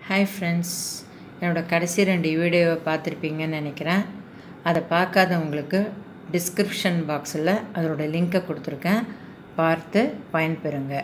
hi friends என்னோடய கடைசி ரெண்டு வீடியோவை பார்த்துருப்பீங்கன்னு நினைக்கிறேன் அதை பார்க்காதவங்களுக்கு டிஸ்கிரிப்ஷன் பாக்ஸில் அதோட லிங்க்கை கொடுத்துருக்கேன் பார்த்து பயன்பெறுங்க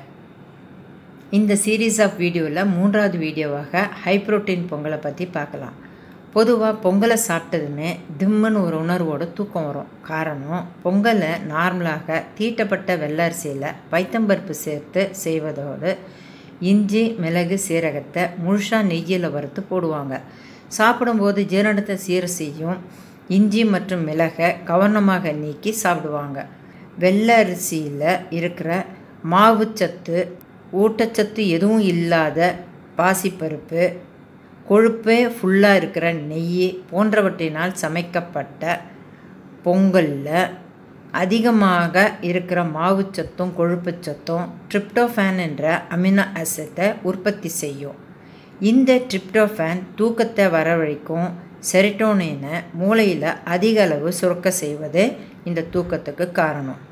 இந்த சீரீஸ் ஆஃப் வீடியோவில் மூன்றாவது வீடியோவாக ஹை புரோட்டீன் பொங்கலை பற்றி பார்க்கலாம் பொதுவாக பொங்கலை சாப்பிட்டதுமே திம்முன்னு ஒரு உணர்வோடு தூக்கம் வரும் காரணம் பொங்கலை நார்மலாக தீட்டப்பட்ட வெள்ளரிசியில் பைத்தம்பருப்பு சேர்த்து செய்வதோடு இஞ்சி மிளகு சீரகத்தை முழுசாக நெய்யில் வறுத்து போடுவாங்க சாப்பிடும்போது ஜீரணத்தை சீர செய்யும் இஞ்சி மற்றும் மிளகை கவனமாக நீக்கி சாப்பிடுவாங்க வெள்ளை அரிசியில் இருக்கிற மாவுச்சத்து ஊட்டச்சத்து எதுவும் இல்லாத பாசிப்பருப்பு கொழுப்பே ஃபுல்லாக இருக்கிற நெய் போன்றவற்றினால் சமைக்கப்பட்ட பொங்கலில் அதிகமாக இருக்கிற மாவுச்சத்தும் கொழுப்புச்சத்தும் ட்ரிப்டோஃபேன் என்ற அமினோ ஆசிட்டை உற்பத்தி செய்யும் இந்த ட்ரிப்டோஃபேன் தூக்கத்தை வரவழைக்கும் செரிட்டோனினை மூளையில் அதிக அளவு சுரக்க செய்வது இந்த தூக்கத்துக்கு காரணம்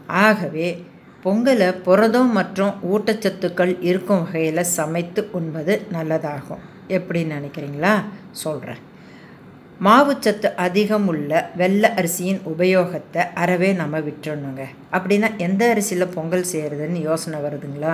ஆகவே பொங்கலை புரதம் மற்றும் ஊட்டச்சத்துக்கள் இருக்கும் வகையில் சமைத்து உண்பது நல்லதாகும் எப்படி நினைக்கிறீங்களா சொல்கிறேன் மாவுச்சத்து அதிகம் உள்ள வெள்ளை அரிசியின் உபயோகத்தை அறவே நம்ம விட்டுறணுங்க அப்படின்னா எந்த அரிசியில் பொங்கல் செய்கிறதுன்னு யோசனை வருதுங்களா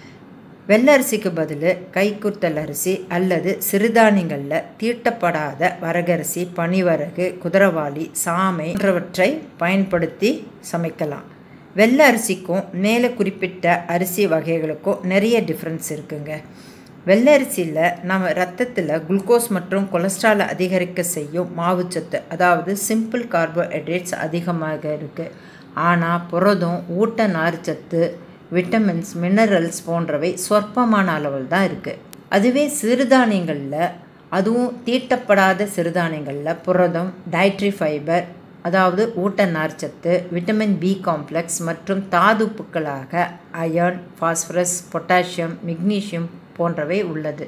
வெள்ளை அரிசிக்கு பதில் கைக்குத்தல் அரிசி அல்லது சிறுதானியங்களில் தீட்டப்படாத வரகரிசி பனிவரகு குதிரவாளி சாமை போன்றவற்றை பயன்படுத்தி சமைக்கலாம் வெள்ளை அரிசிக்கும் மேலே குறிப்பிட்ட அரிசி வகைகளுக்கும் நிறைய டிஃப்ரென்ஸ் இருக்குங்க வெள்ளை அரிசியில் நம்ம ரத்தத்தில் குளுக்கோஸ் மற்றும் கொலஸ்ட்ராலை அதிகரிக்க செய்யும் மாவுச்சத்து அதாவது சிம்பிள் கார்போஹைட்ரேட்ஸ் அதிகமாக இருக்குது ஆனால் புரதம் ஊட்ட நார்ச்சத்து விட்டமின்ஸ் மினரல்ஸ் போன்றவை சொற்பமான அளவில் தான் இருக்குது அதுவே சிறுதானியங்களில் அதுவும் தீட்டப்படாத சிறுதானியங்களில் புரதம் டயட்ரி ஃபைபர் அதாவது ஊட்ட நார்ச்சத்து விட்டமின் பி காம்ப்ளெக்ஸ் மற்றும் தாதுப்புக்களாக அயர்ன் ஃபாஸ்பரஸ் பொட்டாசியம் மெக்னீஷியம் போன்றவை உள்ளது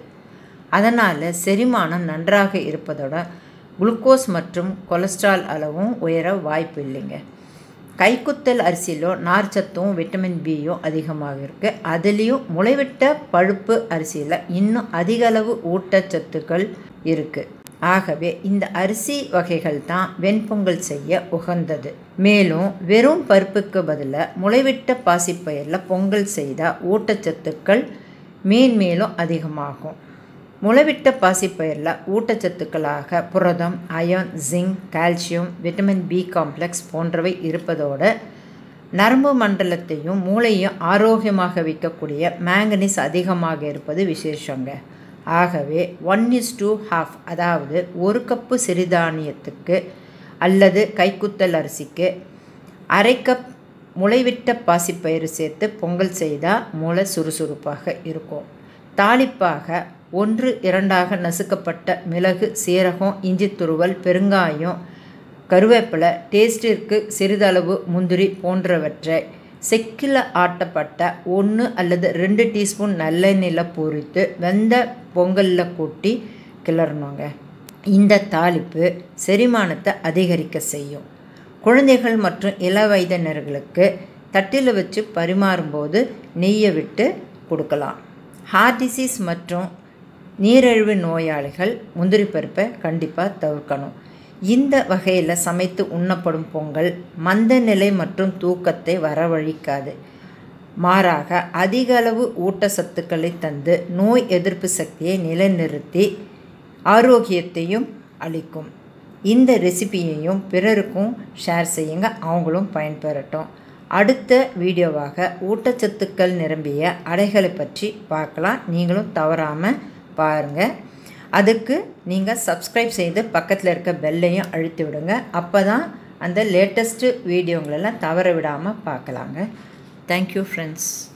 அதனால் செரிமானம் நன்றாக இருப்பதோட குளுக்கோஸ் மற்றும் கொலஸ்ட்ரால் அளவும் உயர வாய்ப்பு இல்லைங்க கைக்குத்தல் அரிசியிலும் நார்ச்சத்தும் விட்டமின் பியும் அதிகமாக இருக்குது அதுலேயும் முளைவிட்ட பழுப்பு அரிசியில் இன்னும் அதிக அளவு ஊட்டச்சத்துக்கள் இருக்குது ஆகவே இந்த அரிசி வகைகள் தான் வெண்பொங்கல் செய்ய உகந்தது மேலும் வெறும் பருப்புக்கு பதிலாக முளைவிட்ட பாசிப்பயிரில் பொங்கல் செய்தால் ஊட்டச்சத்துக்கள் மேன்மேலும் அதிகமாகும் முளைவிட்ட பாசிப்பயிரில் ஊட்டச்சத்துக்களாக புரதம் iron zinc calcium vitamin B complex போன்றவை இருப்பதோடு நரம்பு மண்டலத்தையும் மூளையும் ஆரோக்கியமாக வைக்கக்கூடிய மேங்கனீஸ் அதிகமாக இருப்பது விசேஷங்க ஆகவே ஒன் இஸ் டூ ஹாஃப் அதாவது ஒரு கப்பு சிறுதானியத்துக்கு அல்லது கைக்குத்தல் அரிசிக்கு அரை கப் முளைவிட்ட பாசிப்பயிறு சேர்த்து பொங்கல் செய்தால் மூளை சுறுசுறுப்பாக இருக்கும் தாளிப்பாக ஒன்று இரண்டாக நசுக்கப்பட்ட மிளகு சீரகம் இஞ்சி துருவல் பெருங்காயம் கருவேப்பிலை டேஸ்டிற்கு சிறிதளவு முந்திரி போன்றவற்றை செக்கில் ஆட்டப்பட்ட ஒன்று அல்லது ரெண்டு டீஸ்பூன் நல்லெண்ணெயில் பொரித்து வெந்த பொங்கலில் கூட்டி கிளறணுங்க இந்த தாளிப்பு செரிமானத்தை அதிகரிக்க செய்யும் குழந்தைகள் மற்றும் இள வயதினர்களுக்கு தட்டில் வச்சு பரிமாறும்போது நெய்யை விட்டு கொடுக்கலாம் ஹார்ட் டிசீஸ் மற்றும் நீரிழிவு நோயாளிகள் முந்திரி பருப்பை கண்டிப்பாக தவிர்க்கணும் இந்த வகையில் சமைத்து உண்ணப்படும் பொங்கல் மந்த நிலை மற்றும் தூக்கத்தை வரவழிக்காது மாறாக அதிக அளவு ஊட்டச்சத்துக்களை தந்து நோய் எதிர்ப்பு சக்தியை நிலைநிறுத்தி ஆரோக்கியத்தையும் அளிக்கும் இந்த ரெசிபியையும் பிறருக்கும் ஷேர் செய்யுங்க அவங்களும் பயன்பெறட்டும் அடுத்த வீடியோவாக ஊட்டச்சத்துக்கள் நிரம்பிய அடைகளை பற்றி பார்க்கலாம் நீங்களும் தவறாமல் பாருங்கள் அதுக்கு நீங்கள் சப்ஸ்கிரைப் செய்து பக்கத்தில் இருக்க பெல்லையும் அழுத்தி விடுங்க அப்போ தான் அந்த லேட்டஸ்ட்டு வீடியோங்களெல்லாம் தவற விடாமல் பார்க்கலாங்க தேங்க்யூ ஃப்ரெண்ட்ஸ்